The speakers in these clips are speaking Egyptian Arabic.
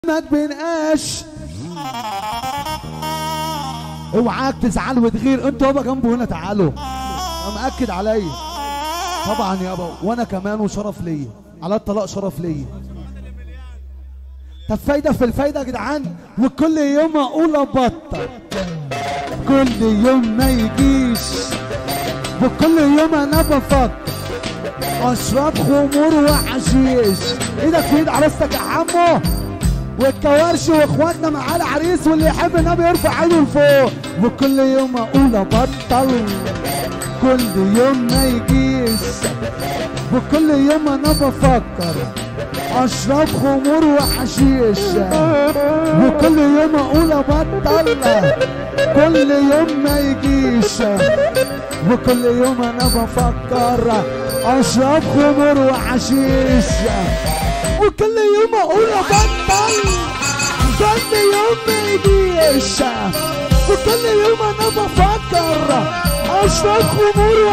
محمد بن قاش اوعاك تزعل وتغير انتوا يابا جنبه هنا تعالوا انا مأكد عليا طبعا يابا وانا كمان وشرف ليا على الطلاق شرف ليا طب فايدة في الفايدة يا جدعان وكل يوم اقول ابطل كل يوم ما يجيش وكل يوم انا بفكر اشرب خمور وحشيش ايدك في ايد عروستك يا عمو والكوارش واخواتنا معاه العريس واللي يحب النبي يرفع ايده لفوق وكل يوم اقول ابطل كل يوم ما يجيش وكل يوم انا بفكر اشرب خمور وحشيش وكل يوم اقول ابطل كل يوم ما يجيش وكل يوم انا بفكر اشرب خمور وحشيش وكل يوم اقول ابطل كل يوم ما يجيش وكل يوم انا بفكر اشرب خمور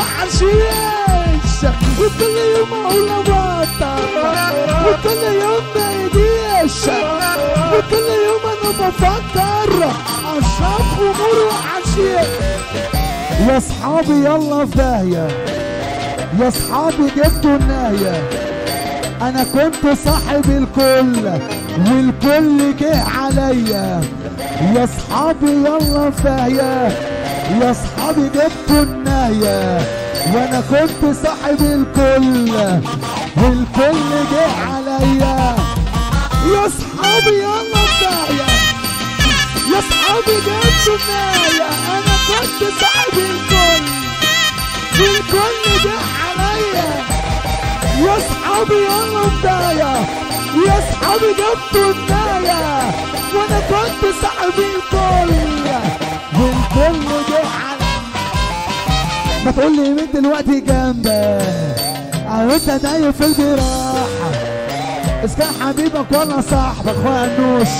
وحشيش وكل يوم اقول ابطل وكل يوم ما يجيش وكل يوم انا بفكر اشرب خمور وحشيش يا اصحابي يلا في داهيه يا اصحابي جبتوا النهايه انا كنت صاحب الكل والكل جه عليا يا اصحابي يلا فاهية يا اصحابي جبتوا النهاية وانا كنت صاحب الكل والكل جه عليا يا اصحابي يلا فاهية يا اصحابي جبتوا النهاية انا كنت صاحب الكل والكل جه عليا يا اصحابي يلا بداية يا اصحابي جبتوا الناية وانا كنت صاحب الكل والكل جه على ما تقول لي مين دلوقتي جنبك او انت نايم في الجراحة اذا كان حبيبك ولا صاحبك اخويا النوش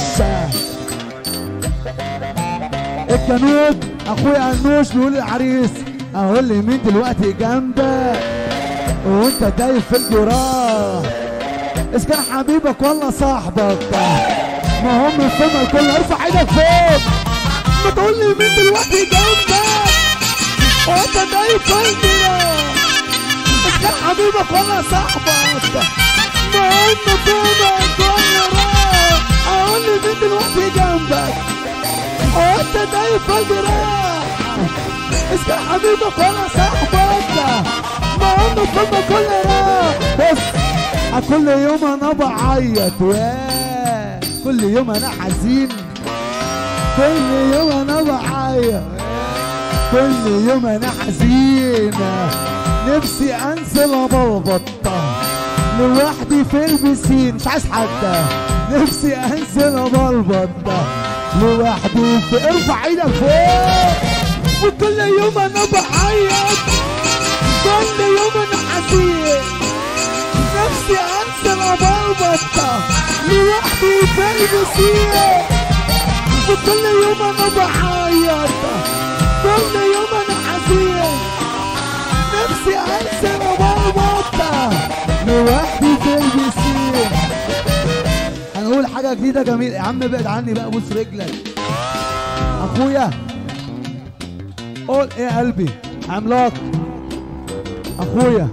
الجنوب اخويا النوش بيقول للعريس اقول لي مين دلوقتي جنبك وانت دايب في الجراح اذا كان حبيبك ولا صاحبك ما هم الفم الكل ارفع ايدك فوق ما تقول لي مين دلوقتي جنبك وانت دايب في الجراح اذا كان حبيبك ولا صاحبك ما هم الفم الكل راح اقول لي مين دلوقتي جنبك وانت دايب في الجراح اذا كان حبيبك ولا صاحبك ما هم كل كل راح بص كل يوم انا بعيط واه كل يوم انا حزين كل يوم انا بعيط كل يوم انا حزين نفسي انزل ابلبط لوحدي في البسين مش عايز حد نفسي انزل ابلبط لوحدي في ارفع ايدك فوق وكل يوم انا بعيط كل يوم انا حزين نفسي انزل ابلبط لوحدي في البسين وكل يوم انا بعيط كل يوم انا حزين نفسي انزل ابلبط لوحدي في البسين هنقول حاجة جديدة جميلة يا عم ابعد عني بقى بوس رجلك اخويا قول ايه يا قلبي عملاق اخويا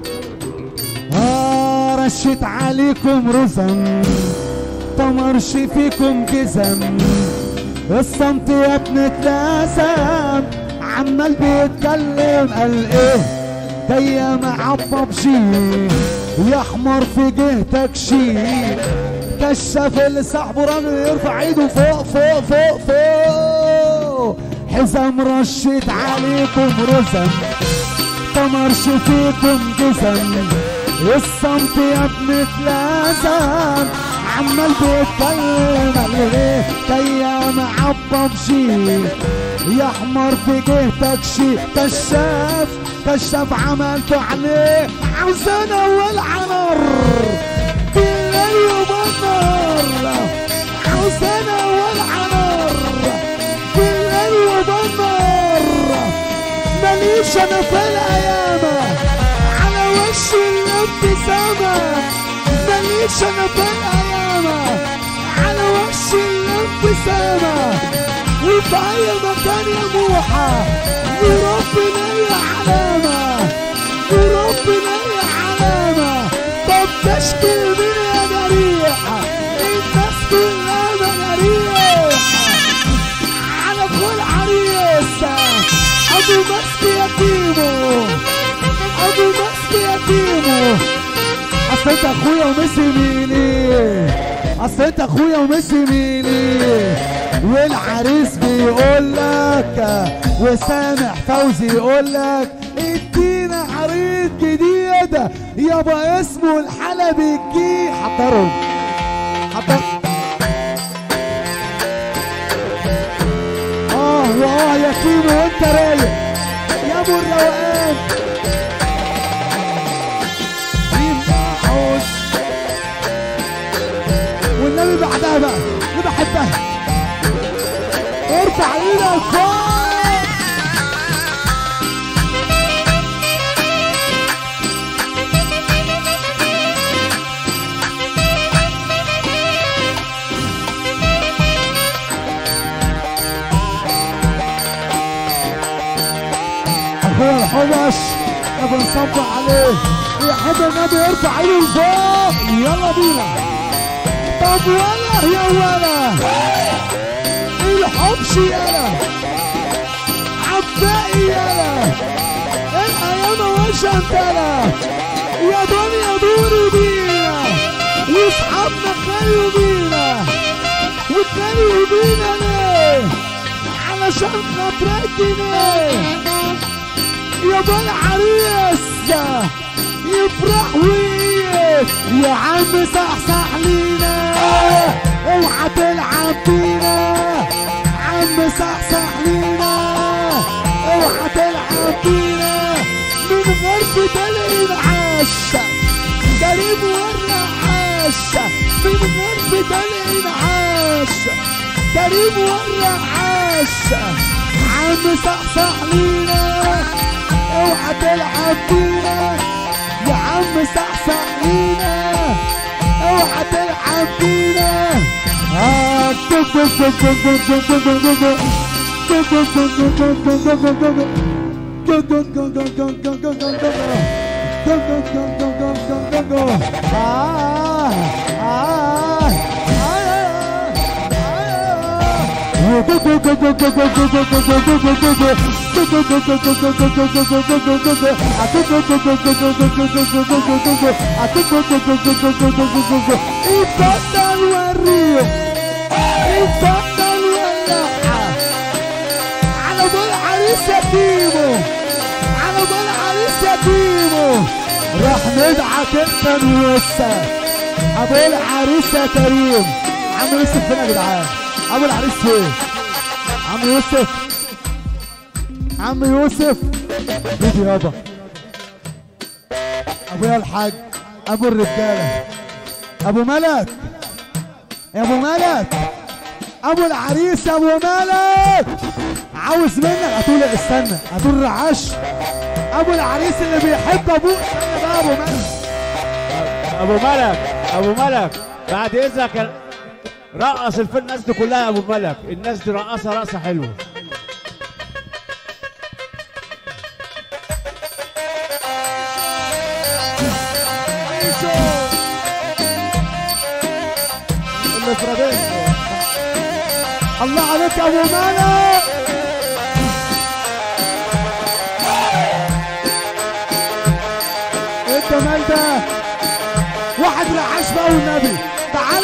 آه رشت عليكم رزم طمرش فيكم جزم الصمت يا ابن اتلازم عمال بيتكلم قال ايه جاية معبب شي يحمر في جهتك شي كشف اللي صاحبه راجل يرفع ايده فوق فوق فوق فوق حزام رشت عليكم رزم طمرش فيكم جزم الصمت يا ابن اتلازم عمال بيتكلم قال ايه جاية معبب شي يحمر في جهتك شي كشاف كشاف عملته عليه عاوزان اول عنر بالليل وبالنهار عاوزان اول عنر بالليل وبالنهار ماليش انا في الايام على وشي الابتسامة ماليش انا في الايام على وشي ابتسامة وفي أي مكان يا موحة يا رب ليا علامة يا رب ليا علامة طب تشكي من يا جريح الناس كلها مجاريح على كل عريس ابو مسك يتيمه ابو مسك يتيمه اصل انت اخويا ومسي ميلي اصل انت اخويا ومسي ميلي والعريس بيقول لك وسامح فوزي يقول لك ادينا عريس جديد يابا اسمه الحلبي الجي حضروا حضر اه واه يا كيمو وانت رايق يا ابو الروقان مين عاوز والنبي بعدها بقى اللي بحبها ارفع ايدك فوق اخويا الحبش يا بنصب عليه يحب النبي يرفع ايده لفوق يلا بينا طب ولا يا ولا الحبش يلا عبائي يلا الايام وشنتلا يا دنيا دوري بينا واصحابنا خلوا بينا وخلوا بينا ليه علشان خاطرك ليه يا بل عريس يفرح ويس يا عم صحصح لينا اوعى تلعب بينا عم صحصح لينا اوعى تلعب بينا من غير بدل انعاش كريم والرعاش من غير بدل انعاش كريم والرعاش عم صحصح لينا اوعى تلعب بينا يا عم صحصح لينا اوعى تلعب بينا آه، دق دق دق دق دق دق دق دق دق دق دق اتفضل وريهم اتفضل ولعها على بال عريس يتيمه على بال عريس يتيمه راح ندعك انت نوسع ابو العريس يا كريم عم يوسف فين يا جدعان ابو العريس فين عم يوسف عم يوسف بيجي يابا ابويا الحاج ابو الرجاله ابو ملك يا ابو ملك ابو العريس يا ابو ملك عاوز منك هتقول استنى هتقول رعاش ابو العريس اللي بيحب ابوه استنى بقى ابو ملك ابو ملك ابو ملك بعد اذنك رقص الفيلم الناس دي كلها يا ابو ملك الناس دي رقصه رقصه حلوه المفردين الله عليك يا ابو مالك ايه الجمال ده واحد رعاش بقى والنبي تعال